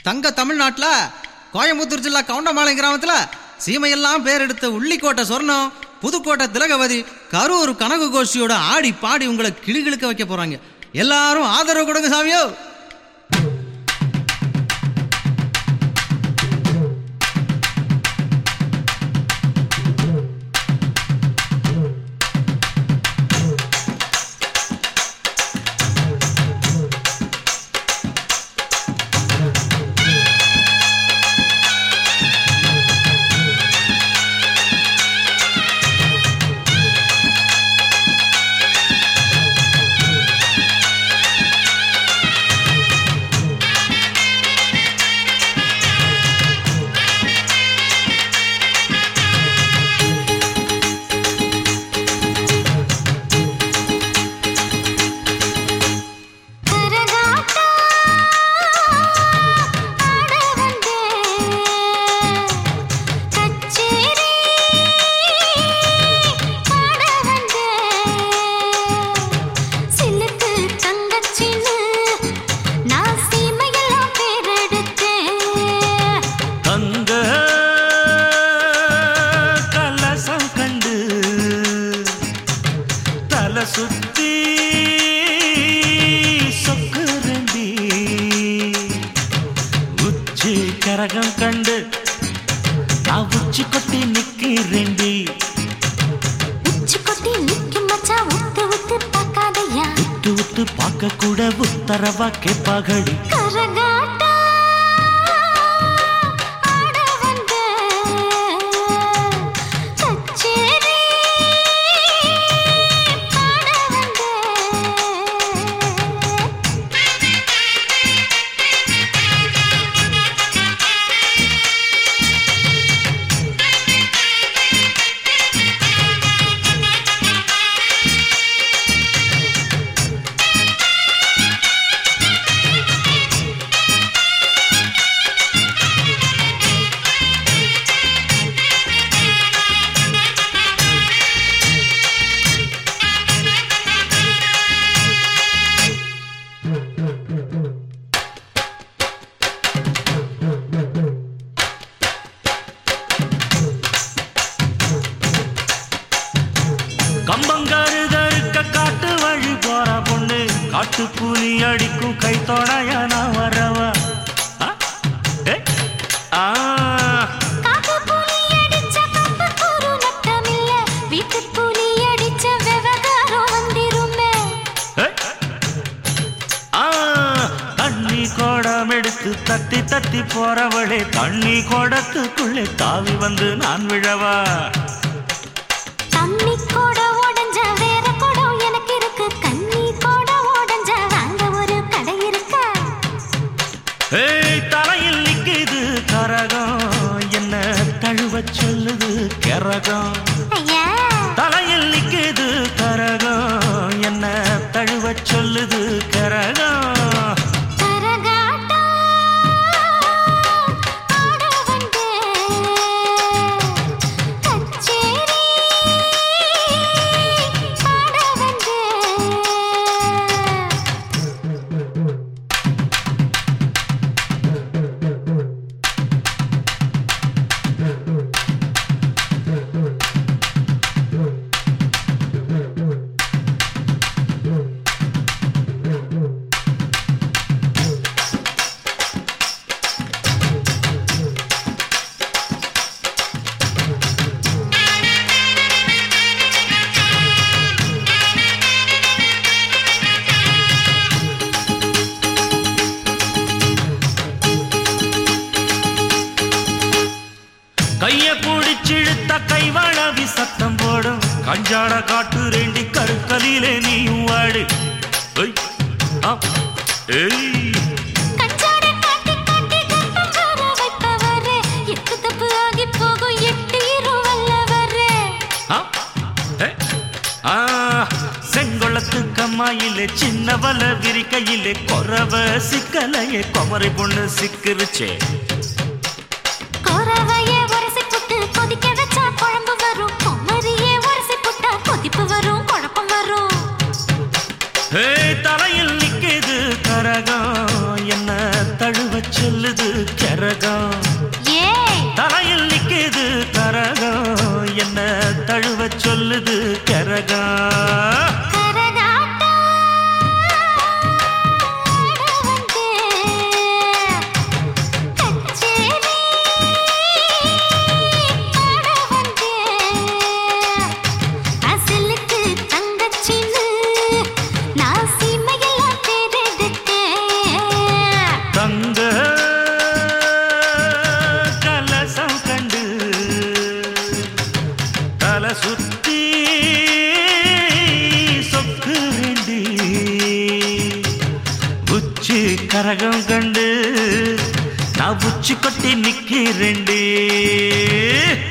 தங்க தமிழ்நாட்டுல கோயம்புத்தூர் ஜில்லா கவுண்டமாலை கிராமத்துல சீமையெல்லாம் பேர் எடுத்த உள்ளிக்கோட்டை சொர்ணம் புதுக்கோட்டை திலகவதி கரூர் கனகு கோஷ்டியோட ஆடி பாடி உங்களை கிளுகிழுக்க வைக்க போறாங்க எல்லாரும் ஆதரவு கொடுங்க சாமியோ கரகாட்டா ஆட வந்தே கச்சேரி பாட வந்தே சிலுக்கு தங்கச்சின்னு நான் சீமையெல்லாம் பேரெடுத்தேன் தங்க கலசம் கண்டு தலை சுத்தி சொக்குரண்டி உச்சி கரகம் கண்டு நான் உச்சி கொட்டி நிக்கிறேண்டி உச்சி கொட்டி நிற்கும் மச்சான் உத்து உத்து பார்க்காதையா உத்து உத்து பார்க்க கூட உத்தரவா கேப்பாகடி கரகாட்டா ஆட வந்தே கச்சேரி பாட வந்தே கம்பங்காரு தருக்க காட்டு வழி போற பொண்ணு காட்டு கூலி அடிக்கும் கை தொடைய நான் வரவா ஆ? ஏ? ஆ. காட்டு புலி அடிச்ச கம்பு கூறு நட்டமில்ல வீட்டு புலி அடிச்ச விவகாரம் வந்திருமே ஏ? ஆ. தண்ணி கோடம் எடுத்து தத்தி தத்தி போறவளே தண்ணி கோடத்துக்குள்ளே தாவி வந்து நான் விழவா தண்ணி கூட உடஞ்ச வேற குடம் எனக்கு இருக்கு கண்ணி கூட உடஞ்ச வாங்க ஒரு கடை இருக்கா ஏய் தலையில் நிக்குது கரகம் என்ன தழுவ சொல்லுது கரகம் ஐயா தலையில் நிக்குது கரகம் என்ன தழுவ சொல்லுது கரகம் கரகாட்டா ஆட வந்தே கச்சேரி பாட வந்தே கைய பிடிச்சிழுத்த கைவாழவி சத்தம் போடும் கஞ்சாட காட்டு ரெண்டி கருக்கலிலே நீயும் வாடு ஏய், ஆ, ஏய். கஞ்சாடை காட்டி காட்டி கட்டம் சார வைப்பவரே எக்கு தப்பு ஆகி போகும் எட்டு இரு வல்லவரே ஆ, ஏ, ஆ, செங்கொளத்து கம்மாயிலே சின்ன வல விரிக்கையிலே கொரவ சிக்கலையே குமரி பொண்ணு சிக்கிருச்சே கோரவையே உரசி புட்டு கொதிக்க வச்சா குழம்பு வரும் குமரியே உரசி புட்டா கொதிப்பு வரும் குழப்பம் வரும் ஏய், தலையில் நிக்குது கரகம் என்ன தழுவ சொல்லுது கரகம் கரகாட்டம் ஆட வந்தேன். கச்சேரி பாட வந்தேன். அசலுக்கு தங்கச்சின்னு நான் சீமையெல்லாம் தேர்ந்தெடுத்தேன். தங்க கலசம் கண்டு தலை சுத்தி சொக்கு ரெண்டி உச்சி கரகம் கண்டு நான் உச்சி கொட்டி நிக்கிறேன்டி